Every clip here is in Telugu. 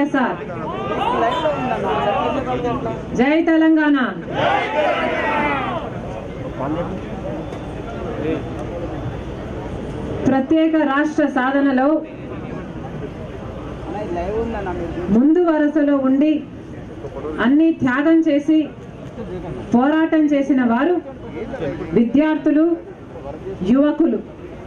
వైఎస్ఆర్ జై తెలంగాణ ప్రత్యేక రాష్ట్ర సాధనలో ముందు వరుసలో ఉండి అన్ని త్యాగం చేసి పోరాటం చేసిన వారు విద్యార్థులు యువకులు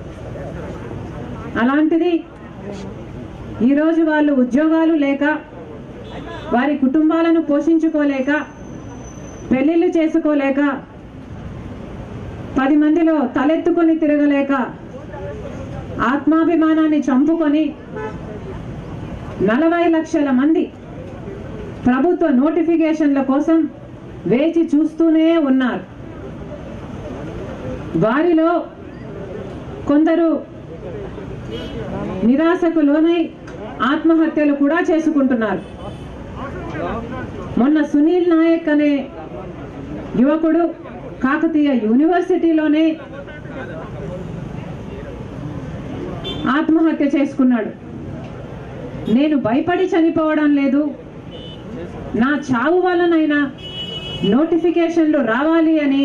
అలాంటిది ఈరోజు వాళ్ళు ఉద్యోగాలు లేక వారి కుటుంబాలను పోషించుకోలేక పెళ్ళిళ్ళు చేసుకోలేక పది మందిలో తలెత్తుకొని తిరగలేక ఆత్మాభిమానాన్ని చంపుకొని నలభై లక్షల మంది ప్రభుత్వ నోటిఫికేషన్ల కోసం వేచి చూస్తూనే ఉన్నారు వారిలో కొందరు నిరాశకు లోనై ఆత్మహత్యలు కూడా చేసుకుంటున్నారు మొన్న సునీల్ నాయక్ అనే యువకుడు కాకతీయ యూనివర్సిటీలోనే ఆత్మహత్య చేసుకున్నాడు నేను భయపడి చనిపోవడం లేదు నా చావు వలనైనా నోటిఫికేషన్లు రావాలి అని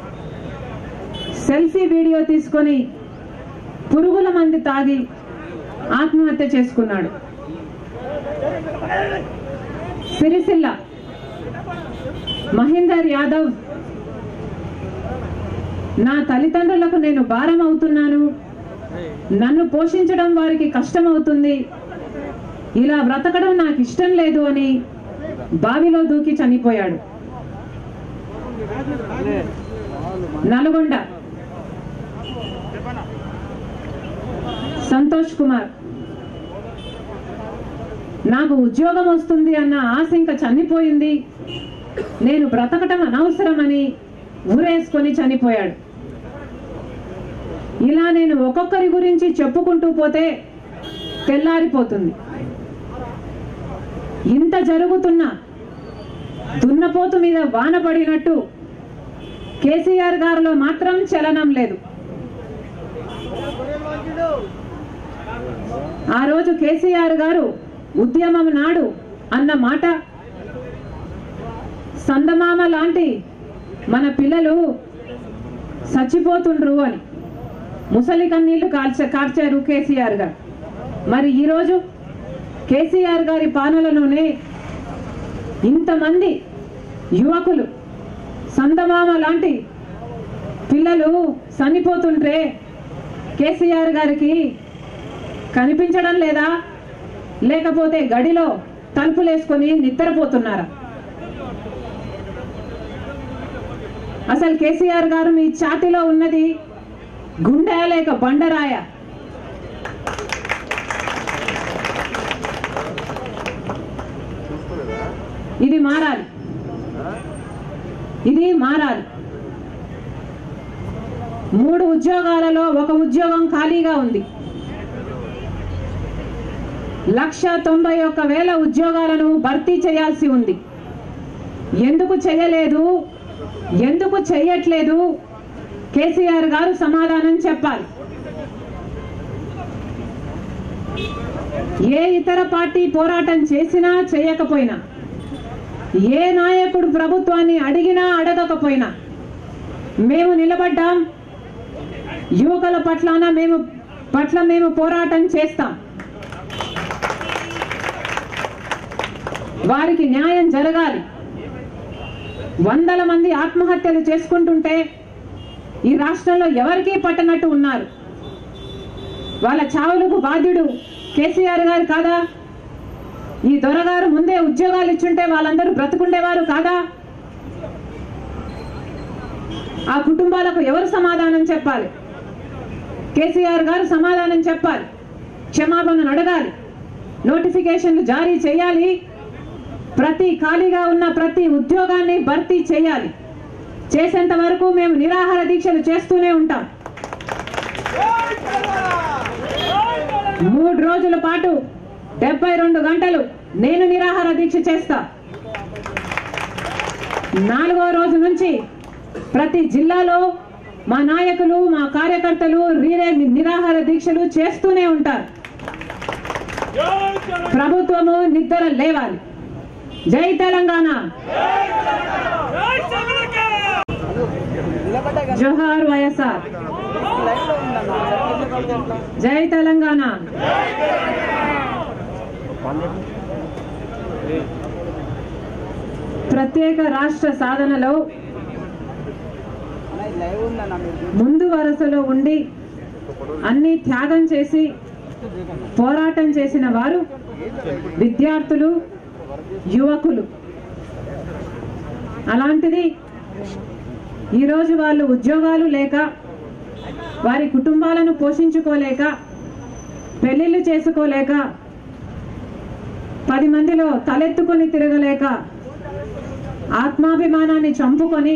సెల్ఫీ వీడియో తీసుకొని పురుగుల మంది తాగి ఆత్మహత్య చేసుకున్నాడు సిరిసిల్ల మహేందర్ యాదవ్ నా తల్లిదండ్రులకు నేను భారం అవుతున్నాను నన్ను పోషించడం వారికి కష్టం అవుతుంది ఇలా బ్రతకడం నాకు ఇష్టం లేదు అని బావిలో దూకి చనిపోయాడు నల్గొండ సంతోష్ కుమార్ నాకు ఉద్యోగం వస్తుంది అన్న ఆశ ఇంకా చనిపోయింది నేను బ్రతకటం అనవసరమని ఊరేసుకొని చనిపోయాడు ఇలా నేను ఒక్కొక్కరి గురించి చెప్పుకుంటూ పోతే తెల్లారిపోతుంది ఇంత జరుగుతున్నా దున్నపోతు మీద వాన పడినట్టు కేసీఆర్ గారిలో మాత్రం చలనం లేదు ఆ రోజు కేసీఆర్ గారు ఉద్యమం నాడు అన్న మాట సందమామ లాంటి మన పిల్లలు చచ్చిపోతుండ్రు అని ముసలి కన్నీళ్లు కాల్చ కార్చారు కేసీఆర్ గారు మరి ఈరోజు కేసీఆర్ గారి పాలనలోనే ఇంతమంది యువకులు సందమామ లాంటి పిల్లలు చనిపోతుంటే కేసీఆర్ గారికి కనిపించడం లేదా లేకపోతే గడిలో తలుపులేసుకొని నిద్రపోతున్నారా అసలు కేసీఆర్ గారు మీ ఛాతిలో ఉన్నది గుండె లేక బండరాయ ఇది మారాలి ఇది మారాలి మూడు ఉద్యోగాలలో ఒక ఉద్యోగం ఖాళీగా ఉంది లక్ష తొంభై ఒక్క వేల ఉద్యోగాలను భర్తీ చేయాల్సి ఉంది ఎందుకు చేయలేదు ఎందుకు చెయ్యట్లేదు కేసీఆర్ గారు సమాధానం చెప్పాలి ఏ ఇతర పార్టీ పోరాటం చేసినా చేయకపోయినా ఏ నాయకుడు ప్రభుత్వాన్ని అడిగినా అడగకపోయినా మేము నిలబడ్డాం యువకుల పట్లన మేము పట్ల మేము పోరాటం చేస్తాం వారికి న్యాయం జరగాలి వందల మంది ఆత్మహత్యలు చేసుకుంటుంటే ఈ రాష్ట్రంలో ఎవరికీ పట్టనట్టు ఉన్నారు వాళ్ళ చావులకు బాధ్యుడు కేసీఆర్ గారు కాదా ఈ దొరగారు ముందే ఉద్యోగాలు ఇచ్చుంటే వాళ్ళందరూ బ్రతుకుండేవారు కాదా ఆ కుటుంబాలకు ఎవరు సమాధానం చెప్పాలి కేసీఆర్ గారు సమాధానం చెప్పాలి క్షమాపణను అడగాలి నోటిఫికేషన్లు జారీ చేయాలి ప్రతి ఖాళీగా ఉన్న ప్రతి ఉద్యోగాన్ని భర్తీ చేయాలి చేసేంత వరకు మేము నిరాహార దీక్షలు చేస్తూనే ఉంటాం మూడు రోజుల పాటు డెబ్బై రెండు గంటలు నేను నిరాహార దీక్ష చేస్తా నాలుగో రోజు నుంచి ప్రతి జిల్లాలో మా నాయకులు మా కార్యకర్తలు రీరే నిరాహార దీక్షలు చేస్తూనే ఉంటారు ప్రభుత్వము నిద్ర లేవాలి జై తెలంగాణ జోహార్ వైఎస్ఆర్ జై తెలంగాణ ప్రత్యేక రాష్ట్ర సాధనలో ముందు వరుసలో ఉండి అన్ని త్యాగం చేసి పోరాటం చేసిన వారు విద్యార్థులు యువకులు అలాంటిది ఈరోజు వాళ్ళు ఉద్యోగాలు లేక వారి కుటుంబాలను పోషించుకోలేక పెళ్లిళ్ళు చేసుకోలేక పది మందిలో తలెత్తుకొని తిరగలేక ఆత్మాభిమానాన్ని చంపుకొని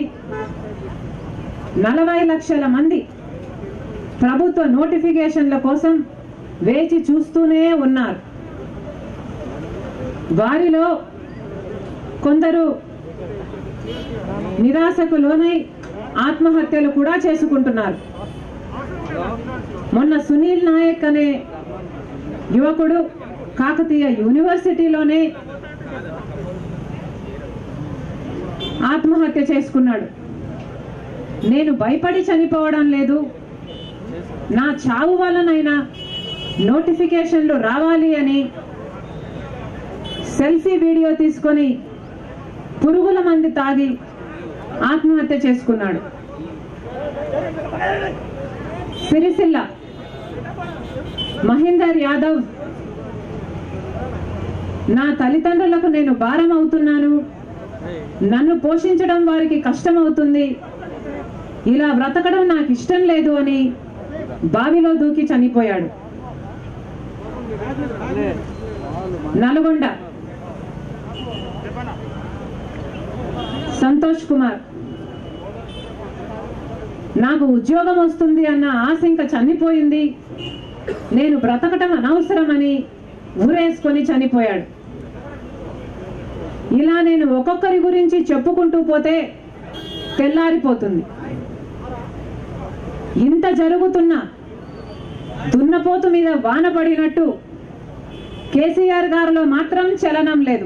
నలభై లక్షల మంది ప్రభుత్వ నోటిఫికేషన్ల కోసం వేచి చూస్తూనే ఉన్నారు వారిలో కొందరు నిరాశకు లోనై ఆత్మహత్యలు కూడా చేసుకుంటున్నారు మొన్న సునీల్ నాయక్ అనే యువకుడు కాకతీయ యూనివర్సిటీలోనే ఆత్మహత్య చేసుకున్నాడు నేను భయపడి చనిపోవడం లేదు నా చావు వలనైనా నోటిఫికేషన్లు రావాలి అని సెల్ఫీ వీడియో తీసుకొని పురుగుల మంది తాగి ఆత్మహత్య చేసుకున్నాడు సిరిసిల్ల మహేందర్ యాదవ్ నా తల్లిదండ్రులకు నేను భారం అవుతున్నాను నన్ను పోషించడం వారికి కష్టం అవుతుంది ఇలా బ్రతకడం నాకు ఇష్టం లేదు అని బావిలో దూకి చనిపోయాడు నల్గొండ సంతోష్ కుమార్ నాకు ఉద్యోగం వస్తుంది అన్న ఆశ ఇంకా చనిపోయింది నేను బ్రతకటం అనవసరమని ఊరేసుకొని చనిపోయాడు ఇలా నేను ఒక్కొక్కరి గురించి చెప్పుకుంటూ పోతే తెల్లారిపోతుంది ఇంత జరుగుతున్నా దున్నపోతు మీద వాన పడినట్టు కేసీఆర్ గారిలో మాత్రం చలనం లేదు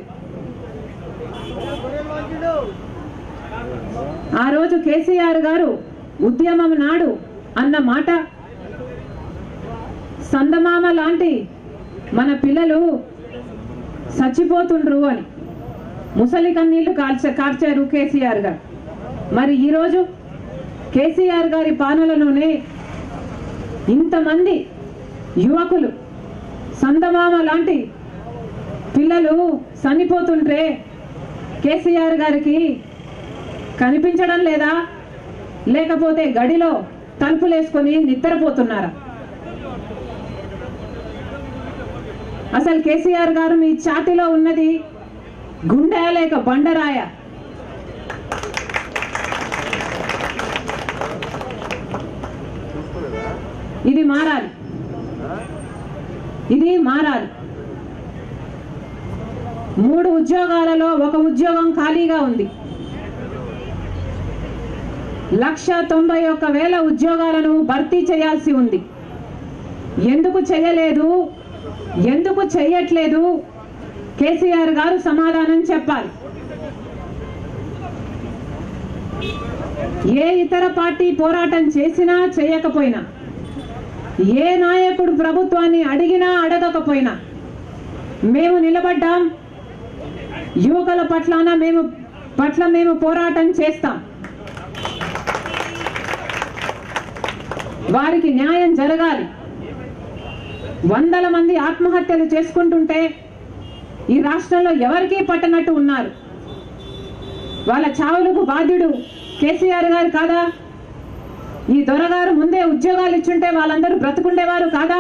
ఆ రోజు కేసీఆర్ గారు ఉద్యమం నాడు అన్న మాట సందమామ లాంటి మన పిల్లలు చచ్చిపోతుండ్రు అని ముసలి కన్నీళ్లు కాల్చ కార్చారు కేసీఆర్ గారు మరి ఈరోజు కేసీఆర్ గారి పాలనలోనే ఇంతమంది యువకులు సందమామ లాంటి పిల్లలు చనిపోతుంటే కేసీఆర్ గారికి కనిపించడం లేదా లేకపోతే గడిలో తలుపులేసుకొని నిద్రపోతున్నారా అసలు కేసీఆర్ గారు మీ ఛాతిలో ఉన్నది గుండె లేక బండరాయ ఇది మారాలి ఇది మారాలి మూడు ఉద్యోగాలలో ఒక ఉద్యోగం ఖాళీగా ఉంది లక్ష తొంభై ఒక్క వేల ఉద్యోగాలను భర్తీ చేయాల్సి ఉంది ఎందుకు చేయలేదు ఎందుకు చెయ్యట్లేదు కేసీఆర్ గారు సమాధానం చెప్పాలి ఏ ఇతర పార్టీ పోరాటం చేసినా చేయకపోయినా ఏ నాయకుడు ప్రభుత్వాన్ని అడిగినా అడగకపోయినా మేము నిలబడ్డాం యువకుల పట్లన మేము పట్ల మేము పోరాటం చేస్తాం వారికి న్యాయం జరగాలి వందల మంది ఆత్మహత్యలు చేసుకుంటుంటే ఈ రాష్ట్రంలో ఎవరికీ పట్టనట్టు ఉన్నారు వాళ్ళ చావులకు బాధ్యుడు కేసీఆర్ గారు కాదా ఈ దొరగారు ముందే ఉద్యోగాలు ఇచ్చుంటే వాళ్ళందరూ బ్రతుకుండేవారు కాదా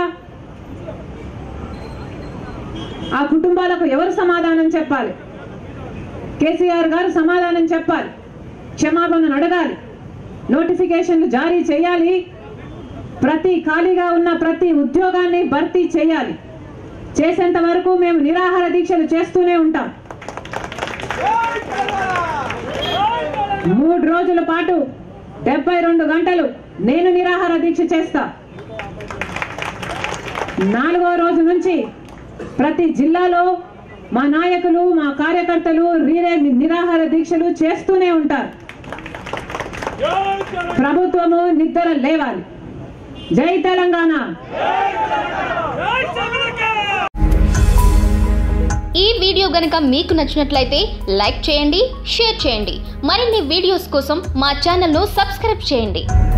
ఆ కుటుంబాలకు ఎవరు సమాధానం చెప్పాలి కేసీఆర్ గారు సమాధానం చెప్పాలి క్షమాపణను అడగాలి నోటిఫికేషన్లు జారీ చేయాలి ప్రతి ఖాళీగా ఉన్న ప్రతి ఉద్యోగాన్ని భర్తీ చేయాలి చేసేంత వరకు మేము నిరాహార దీక్షలు చేస్తూనే ఉంటాం మూడు రోజుల పాటు డెబ్బై రెండు గంటలు నేను నిరాహార దీక్ష చేస్తా నాలుగో రోజు నుంచి ప్రతి జిల్లాలో మా నాయకులు మా కార్యకర్తలు రీరే నిరాహార దీక్షలు చేస్తూనే ఉంటారు ప్రభుత్వము నిద్ర లేవాలి జై తెలంగాణ ఈ వీడియో గనుక మీకు నచ్చినట్లయితే లైక్ చేయండి షేర్ చేయండి మరిన్ని వీడియోస్ కోసం మా ఛానల్ను సబ్స్క్రైబ్ చేయండి